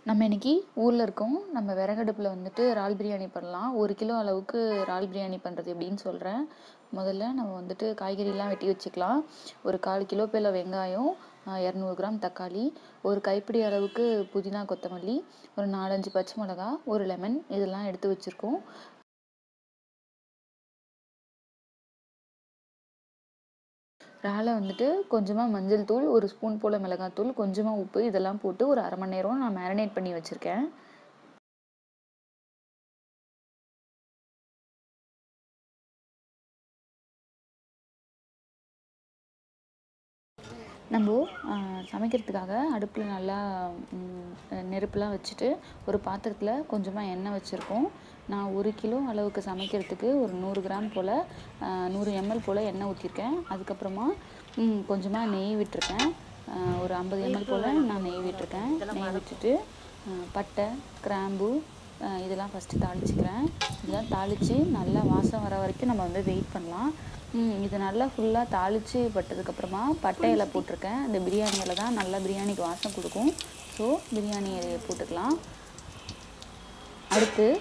நம்ம இன்னைக்கு ஊரில் இருக்கோம் நம்ம விறகடுப்பில் வந்துட்டு இறால் பிரியாணி பண்ணலாம் ஒரு கிலோ அளவுக்கு இறால் பிரியாணி பண்ணுறது எப்படின்னு சொல்கிறேன் முதல்ல நம்ம வந்துட்டு காய்கறிலாம் வெட்டி வச்சுக்கலாம் ஒரு கால் கிலோ போல வெங்காயம் இரநூறு கிராம் தக்காளி ஒரு கைப்பிடி அளவுக்கு புதினா கொத்தமல்லி ஒரு நாலஞ்சு பச்சை மிளகா ஒரு லெமன் இதெல்லாம் எடுத்து வச்சுருக்கோம் இறாலை வந்துட்டு கொஞ்சமாக மஞ்சள் தூள் ஒரு ஸ்பூன் போல் மிளகாத்தூள் கொஞ்சமாக உப்பு இதெல்லாம் போட்டு ஒரு அரை மணி நேரம் நான் மேரினேட் பண்ணி வச்சுருக்கேன் நம்ம சமைக்கிறதுக்காக அடுப்பில் நல்லா நெருப்புலாம் வச்சுட்டு ஒரு பாத்திரத்தில் கொஞ்சமாக எண்ணெய் வச்சுருக்கோம் நான் ஒரு கிலோ அளவுக்கு சமைக்கிறதுக்கு ஒரு நூறு கிராம் போல் நூறு எம்எல் போல் எண்ணெய் ஊற்றிருக்கேன் அதுக்கப்புறமா கொஞ்சமாக நெய் விட்டுருக்கேன் ஒரு ஐம்பது எம்எல் போல் நான் நெய் விட்டுருக்கேன் நெய் விட்டுட்டு பட்டை கிராம்பு இதெல்லாம் ஃபஸ்ட்டு தாளிச்சிக்கிறேன் இதெல்லாம் தாளித்து நல்லா வாசம் வர வரைக்கும் நம்ம வந்து வெயிட் பண்ணலாம் இது நல்லா ஃபுல்லாக தாளித்து பட்டதுக்கப்புறமா பட்டை இலை போட்டிருக்கேன் இந்த பிரியாணி இலை தான் நல்லா பிரியாணிக்கு வாசம் கொடுக்கும் ஸோ பிரியாணி இலையை போட்டுக்கலாம் அடுத்து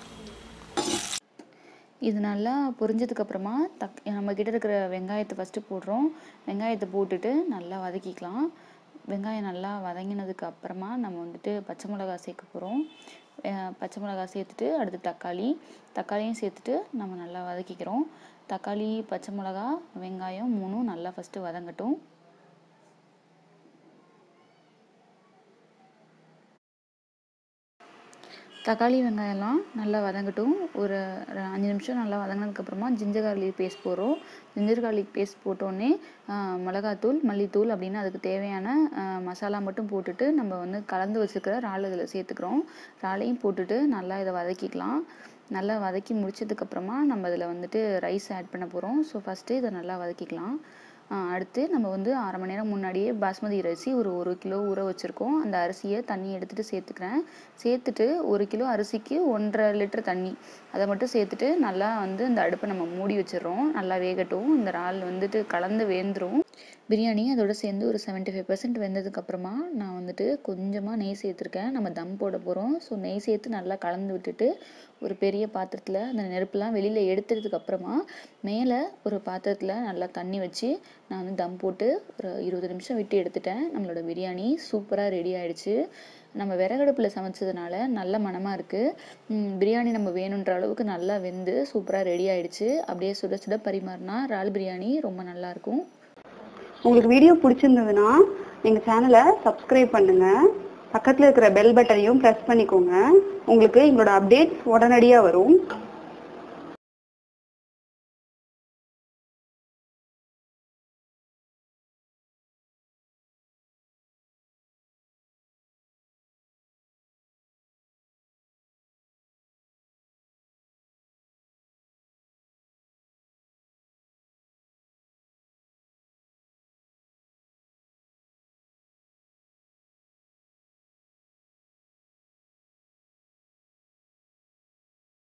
இது நல்லா பொரிஞ்சதுக்கப்புறமா தக் நம்மக்கிட்ட இருக்கிற வெங்காயத்தை ஃபஸ்ட்டு போடுறோம் வெங்காயத்தை போட்டுட்டு நல்லா வதக்கிக்கலாம் வெங்காயம் நல்லா வதங்கினதுக்கு அப்புறமா நம்ம வந்துட்டு பச்சை மிளகா சேர்க்க போகிறோம் பச்சை மிளகா சேர்த்துட்டு அடுத்து தக்காளி தக்காளியும் சேர்த்துட்டு நம்ம நல்லா வதக்கிக்கிறோம் தக்காளி பச்சை மிளகா வெங்காயம் மூணும் நல்லா ஃபஸ்ட்டு வதங்கட்டும் தக்காளி வெங்காயம்லாம் நல்லா வதங்கட்டும் ஒரு அஞ்சு நிமிஷம் நல்லா வதங்கினதுக்கப்புறமா ஜிஞ்சர் கார்லிக் பேஸ்ட் போடுறோம் ஜிஞ்சர் கார்லிக் பேஸ்ட் போட்டோடனே மிளகாத்தூள் மல்லித்தூள் அப்படின்னு அதுக்கு தேவையான மசாலா மட்டும் போட்டுட்டு நம்ம வந்து கலந்து வச்சுருக்கிற இறால் இதில் சேர்த்துக்கிறோம் இறாலையும் போட்டுட்டு நல்லா இதை வதக்கிக்கலாம் நல்லா வதக்கி முடிச்சதுக்கப்புறமா நம்ம இதில் வந்துட்டு ரைஸ் ஆட் பண்ண போகிறோம் ஸோ ஃபஸ்ட்டு இதை நல்லா வதக்கிக்கலாம் அடுத்து நம்ம வந்து அரை மணி நேரம் முன்னாடியே பாஸ்மதி அரிசி ஒரு ஒரு கிலோ ஊற வச்சுருக்கோம் அந்த அரிசியை தண்ணி எடுத்துகிட்டு சேர்த்துக்கிறேன் சேர்த்துட்டு ஒரு கிலோ அரிசிக்கு ஒன்றரை லிட்டர் தண்ணி அதை மட்டும் சேர்த்துட்டு நல்லா வந்து இந்த அடுப்பை நம்ம மூடி வச்சிடுறோம் நல்லா வேகட்டும் இந்த இறால் வந்துட்டு கலந்து வேந்துடும் பிரியாணி அதோட சேர்ந்து ஒரு செவன்ட்டி ஃபைவ் பர்சன்ட் வெந்ததுக்கப்புறமா நான் வந்துட்டு கொஞ்சமாக நெய் சேர்த்துருக்கேன் நம்ம தம் போட போகிறோம் ஸோ நெய் சேர்த்து நல்லா கலந்து விட்டுட்டு ஒரு பெரிய பாத்திரத்தில் அந்த நெருப்புலாம் வெளியில் எடுத்ததுக்கப்புறமா மேலே ஒரு பாத்திரத்தில் நல்லா தண்ணி வச்சு நான் வந்து தம் போட்டு ஒரு இருபது நிமிஷம் விட்டு எடுத்துட்டேன் நம்மளோட பிரியாணி சூப்பராக ரெடி ஆயிடுச்சு நம்ம விறகடுப்பில் சமைச்சதுனால நல்ல மனமாக இருக்குது பிரியாணி நம்ம வேணுன்ற அளவுக்கு நல்லா வெந்து சூப்பராக ரெடி ஆயிடுச்சு அப்படியே சுட சுட பரிமாறினா இறால் பிரியாணி ரொம்ப நல்லாயிருக்கும் உங்களுக்கு வீடியோ பிடிச்சிருந்ததுன்னா எங்கள் சேனலை சப்ஸ்கிரைப் பண்ணுங்க பக்கத்தில் இருக்கிற பெல் பட்டனையும் ப்ரெஸ் பண்ணிக்கோங்க உங்களுக்கு எங்களோட அப்டேட்ஸ் உடனடியாக வரும்